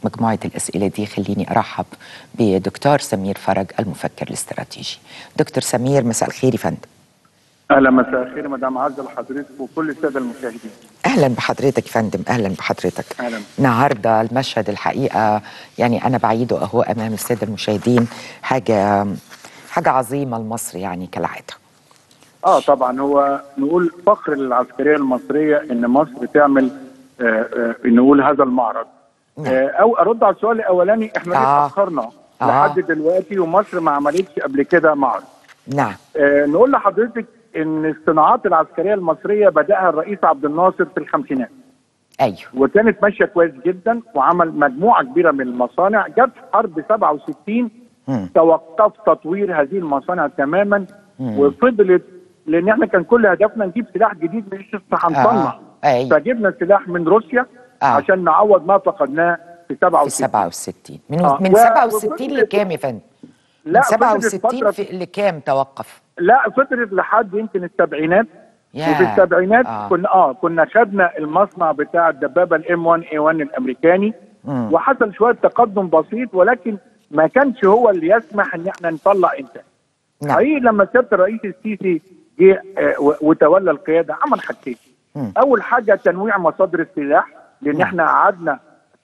مجموعة الأسئلة دي خليني أرحب بدكتور سمير فرج المفكر الاستراتيجي دكتور سمير مساء الخير يا فندم اهلا مساء الخير مدام عزه لحضرتك وكل الساده المشاهدين أهلا بحضرتك يا فندم أهلا بحضرتك أهلاً. النهاردة المشهد الحقيقة يعني أنا بعيده أهو أمام السادة المشاهدين حاجة حاجة عظيمة لمصر يعني كالعادة اه طبعا هو نقول فخر للعسكريه المصريه ان مصر تعمل آه آه نقول هذا المعرض نعم. آه او ارد على السؤال الاولاني احنا ليه آه. اتاخرنا آه. لحد دلوقتي ومصر ما عملتش قبل كده معرض نعم آه نقول لحضرتك ان الصناعات العسكريه المصريه بداها الرئيس عبد الناصر في الخمسينات أيوه وكانت ماشيه كويس جدا وعمل مجموعه كبيره من المصانع جت في حرب 67 مم. توقف تطوير هذه المصانع تماما وفضلت لان احنا كان كل هدفنا نجيب سلاح جديد مش لسه هنصنع آه، أي. فجبنا سلاح من روسيا آه. عشان نعوض ما فقدناه في في 67 67 من آه. من و- 67 وفضلت- لكام يا فندم؟ من لا فضلت 67 فترة- في لكام توقف؟ لا فضلت لحد يمكن السبعينات ياه. وفي السبعينات آه. كنا اه كنا خدنا المصنع بتاع الدبابه الام 1 اي 1 الامريكاني مم. وحصل شويه تقدم بسيط ولكن ما كانش هو اللي يسمح ان احنا نطلع انتاج نعم حقيقي لما سياده الرئيس السيسي جه آه، و- وتولى القياده عمل حاجتين مم. اول حاجه تنويع مصادر السلاح لان نعم. احنا قعدنا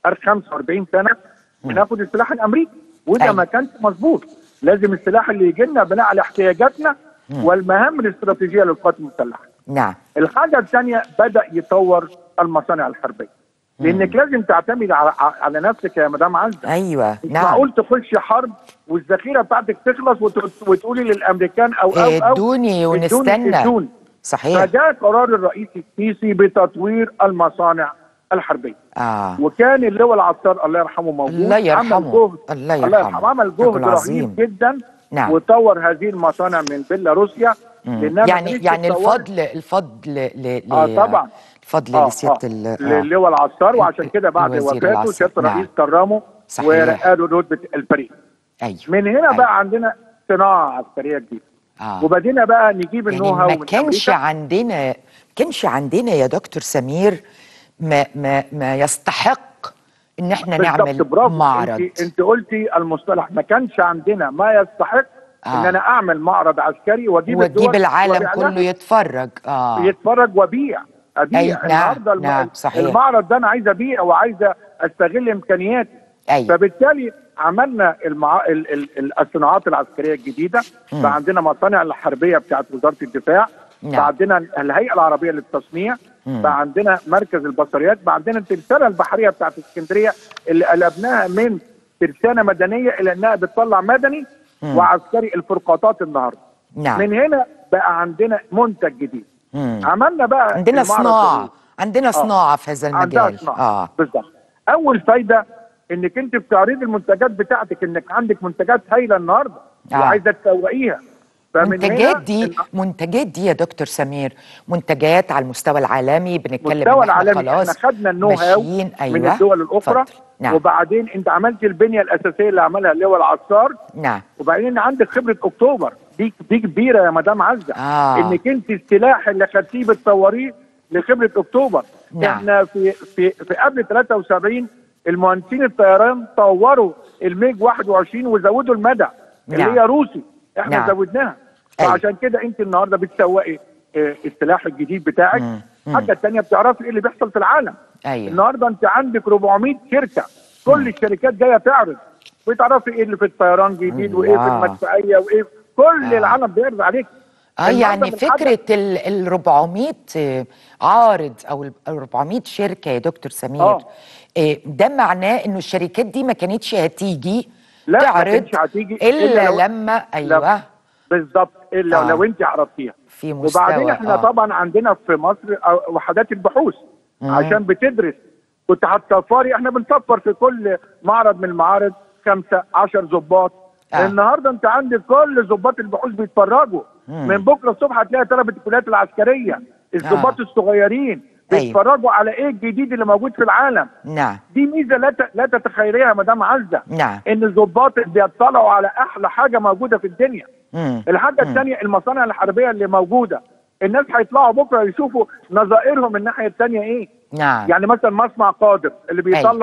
45 سنه بناخد السلاح الامريكي وده أيوة. ما كانش مظبوط لازم السلاح اللي يجي لنا بناء على احتياجاتنا والمهام الاستراتيجيه للقوات المسلحه نعم الحاجه الثانيه بدا يطور المصانع الحربيه لانك لازم تعتمد على على نفسك يا مدام عزه أيوه مش نعم معقول تخش حرب والذخيره بتاعتك تخلص وت- وتقولي للامريكان او او او ادوني ونستنى ادوني. صحيح فجاء قرار الرئيس السيسي بتطوير المصانع الحربيه اه وكان اللواء العطار الله يرحمه موجود الله يرحمه. عمل جهد الله الله يرحمه. يرحمه عمل رجل جهد عظيم. رهيب جدا نعم. وطور هذه المصانع من بيلاروسيا لانها ما يعني كانتش يعني اتطورت. الفضل الفضل ل ل اه طبعا الفضل آه، لسياده آه. ال- للواء العطار وعشان كده بعد الوزير وفاته العسكري. سياده الرئيس نعم. كرمه صحيح. ورقى له رتبه الفريق ايوه من هنا أيوة. بقى عندنا صناعه عسكريه جديده آه. وبدينا بقى نجيب النو يعني هاو ما من كانش أمريكا. عندنا كانش عندنا يا دكتور سمير ما ما ما يستحق ان احنا بالظبط، نعمل برافو. معرض انت, انت قلتي المصطلح ما كانش عندنا ما يستحق آه. ان انا اعمل معرض عسكري واجيب وتجيب الدول العالم وأبيع كله لها. يتفرج اه يتفرج وابيع ابيع أي، نعم، النهارده الم- نعم، صحيح. المعرض ده انا عايز ابيع وعايز استغل امكانياتي ايوه فبالتالي عملنا المع... ال... ال... ال- الصناعات العسكريه الجديده بقى عندنا مصانع الحربيه بتاعت وزاره الدفاع نعم. بقى عندنا الهيئه العربيه للتصنيع بقى عندنا مركز البصريات بقى عندنا الترسانه البحريه بتاعت اسكندريه اللي قلبناها من ترسانه مدنيه الى انها بتطلع مدني وعسكري الفرقاطات النهارده نعم من هنا بقى عندنا منتج جديد مم. عملنا بقى عندنا المعرض صناعه ده. عندنا صناعه في هذا عندها المجال صناعة. اه بالظبط اول فايده انك انت بتعرضي المنتجات بتاعتك انك عندك منتجات هايله النهارده آه. وعايزه تسوقيها فمن منتجات هنا دي منتجات دي يا دكتور سمير منتجات على المستوى العالمي بنتكلم المستوى إن إحنا العالمي احنا خلاص خدنا النو هاو ماشيين من ايوه الدول الاخرى اتفضل. نعم وبعدين انت عملت البنيه الاساسيه اللي عملها اللواء العطار نعم وبعدين عندك خبره اكتوبر دي دي كبيره يا مدام عزه آه. انك انت السلاح اللي خدتيه بتصوريه لخبره اكتوبر نعم. احنا في في في قبل 73 المهندسين الطيران طوروا الميج 21 وزودوا المدى اللي نعم. هي روسي احنا نعم. زودناها أيوة. فعشان كده انت النهارده بتسوقي آه، السلاح الجديد بتاعك مم. الحاجه الثانيه بتعرفي ايه اللي بيحصل في العالم ايوه النهارده انت عندك 400 شركه كل الشركات جايه تعرض بتعرفي ايه اللي في الطيران جديد وايه في الله. المدفعيه وايه كل آه. العالم بيعرض عليك اه النهاردة يعني بنحدد- فكره ال ال 400 آه، عارض او ال 400 شركه يا دكتور سمير آه. آه، ده معناه انه الشركات دي ما كانتش هتيجي لا، ما تعرض كانتش هتيجي الا, إلا لو- لما ايوه بالظبط الا آه. لو انت عرفتيها في مستوى وبعدين احنا آه. طبعا عندنا في مصر آه، وحدات البحوث عشان بتدرس كنت هتسفري احنا بنسفر في كل معرض من المعارض خمسة عشر ضباط آه. النهارده انت عندك كل ضباط البحوث بيتفرجوا من بكره الصبح هتلاقي طلبه الكليات العسكريه الضباط آه. الصغيرين أيوة. بيتفرجوا على ايه الجديد اللي موجود في العالم نعم دي ميزه لا ت- لا تتخيليها يا مدام عزه نعم ان الضباط بيطلعوا على احلى حاجه موجوده في الدنيا مم. الحاجه الثانيه المصانع الحربيه اللي موجوده الناس هيطلعوا بكره يشوفوا نظائرهم الناحيه الثانيه ايه نعم يعني مثلا مصنع قادر اللي بيطلع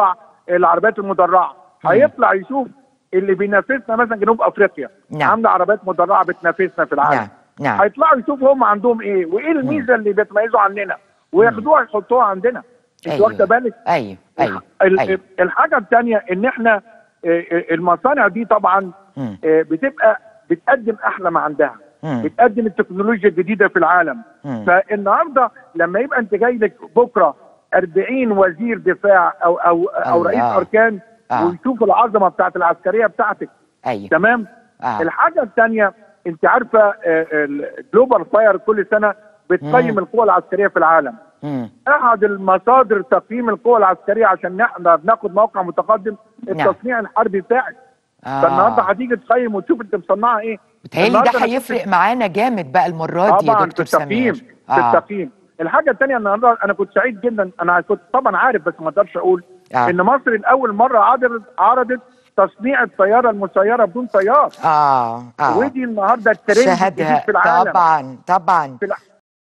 العربيات المدرعه هيطلع يشوف اللي بينافسنا مثلا جنوب افريقيا نعم. عامله عربيات مدرعه بتنافسنا في العالم نعم نعم هيطلعوا يشوفوا هم عندهم ايه وايه الميزه اللي بيتميزوا عننا وياخدوها يحطوها عندنا انت أيوة. واخده بالك ايوه ايوه ال- ايوه الحاجه الثانيه ان احنا آه، آه، المصانع دي طبعا مم. آه، بتبقى بتقدم احلى ما عندها مم. بتقدم التكنولوجيا الجديده في العالم مم. فالنهارده لما يبقى انت جاي لك بكره 40 وزير دفاع او او او الله. رئيس اركان آه. ويشوف العظمه بتاعت العسكريه بتاعتك ايوه تمام آه. الحاجه الثانيه انت عارفه الجلوبال فاير كل سنه بتقيم مم. القوى العسكريه في العالم مم. احد المصادر تقييم القوى العسكريه عشان احنا بناخد موقع متقدم نعم. التصنيع الحربي بتاعك آه. فالنهارده هتيجي تقيم وتشوف انت مصنعه ايه بتهيألي النهاردة ده أنا هيفرق معانا جامد بقى المرة دي يا طبعا في دكتور التقييم سمير في التقييم الحاجه الثانيه النهارده انا كنت سعيد جدا انا كنت طبعا عارف بس ما اقدرش اقول آه. ان مصر لاول مره عرضت عرضت تصنيع الطياره المسيره بدون طيار اه اه ودي النهارده الترند الجديد شهادة في العالم طبعا طبعا في الع-